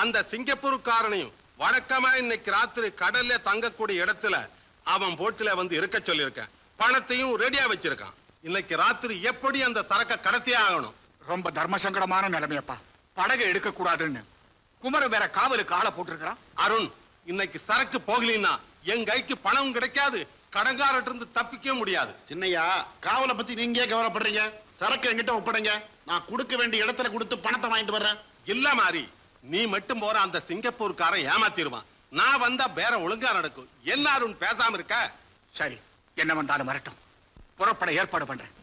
அந்த சிங்கப்பூர்காரனையும் வழக்கமா இன்னைக்கு ராத்திரி கடல்ல தங்கக்கூடிய இடத்துல அவன் போட்டுல வந்து இருக்க சொல்லியிருக்கேன் பணத்தையும் ரெடியா வச்சிருக்கான் இன்னைக்கு ராத்திரி எப்படி அந்த சரக்க கடத்தியே ஆகணும் ரொம்ப தர்ம சங்கடமான நிலைமையப்பா படகை எடுக்க கூடாதுன்னு குமரன் வேற காவலுக்கு ஆளை போட்டிருக்கிறான் அருண் இன்னைக்கு சரக்கு போகலின்னா என் கைக்கு பணம் கிடைக்காது கடங்காரட்டு இருந்து தப்பிக்க முடியாது சின்னையா காவலை பத்தி நீங்க கவலைப்படுறீங்க சரக்கு என்கிட்ட ஒப்படைங்க நான் கொடுக்க வேண்டிய இடத்துல கொடுத்து பணத்தை வாங்கிட்டு வர்றேன் இல்ல மாதிரி நீ மட்டும் போற அந்த சிங்கப்பூர்காரன் ஏமாத்திருவான் நான் வந்தா வேற ஒழுங்கா நடக்கும் என்ன அருண் பேசாம இருக்க சரி என்ன வந்தாலும் வரட்டும் புறப்பட ஏற்பாடு பண்றேன்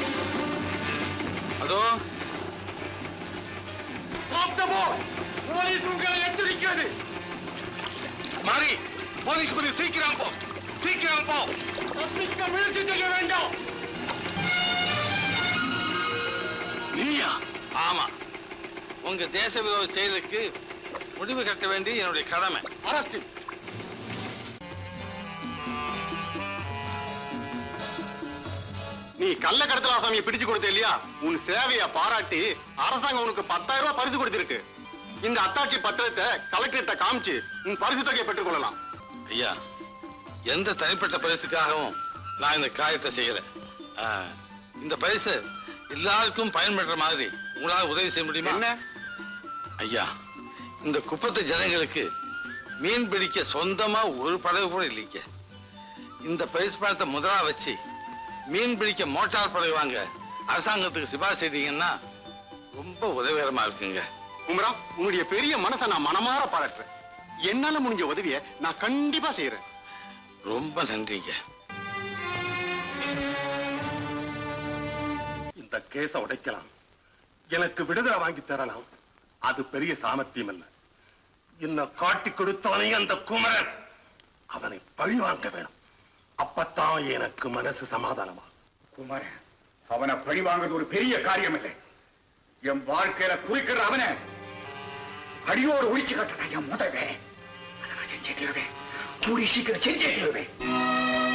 அதோ போலீஸ் உங்களை எச்சரிக்கிறது மாறி போலீஸ் பதி சீக்கிரம் போ சீக்கிரம் போ தப்பிக்க முயற்சி செய்ய வேண்டாம் நீயா ஆமா உங்க தேச விரோத செயலுக்கு முடிவு கட்ட வேண்டியது என்னுடைய கடமை அரஸ்ட் நீ கள்ள கடத்தலாசாமியை பிடிச்சு கொடுத்த இல்லையா உன் சேவையை பாராட்டி அரசாங்கம் உனக்கு பத்தாயிரம் ரூபாய் பரிசு கொடுத்திருக்கு இந்த அத்தாட்சி பத்திரத்தை கலெக்டர்கிட்ட காமிச்சு உன் பரிசு தொகையை பெற்றுக் கொள்ளலாம் ஐயா எந்த தனிப்பட்ட பரிசுக்காகவும் நான் இந்த காரியத்தை செய்யல ஆ, இந்த பரிசு எல்லாருக்கும் பயன்படுற மாதிரி உங்களால உதவி செய்ய முடியுமா என்ன ஐயா இந்த குப்பத்து ஜனங்களுக்கு மீன் பிடிக்க சொந்தமா ஒரு படகு கூட இல்லைங்க இந்த பரிசு பணத்தை முதலா வச்சு மீன் பிடிக்க மோட்டார் படகு வாங்க அரசாங்கத்துக்கு சிபாரிசு செய்தீங்கன்னா ரொம்ப உதவிகரமா இருக்குங்க குமரா உன்னுடைய பெரிய மனசை நான் மனமாற பாராட்டுறேன் என்னால முடிஞ்ச உதவியை நான் கண்டிப்பா செய்யறேன் ரொம்ப நன்றிங்க இந்த கேஸ உடைக்கலாம் எனக்கு விடுதலை வாங்கி தரலாம் அது பெரிய சாமர்த்தியம் அல்ல என்ன காட்டி கொடுத்தவனை அந்த குமரன் அவனை பழி வாங்க வேணும் அப்பத்தான் எனக்கு மனசு சமாதானமா குமாரன் அவனை பழி வாங்குறது ஒரு பெரிய காரியம் இல்லை என் வாழ்க்கையில குறிக்கிற அவனை அடியோடு ஒழிச்சு கட்டுறா என் முதல் வேலை அதை நான் செஞ்சே தீருவேன் கூடி சீக்கிரம் செஞ்சே தீருவேன்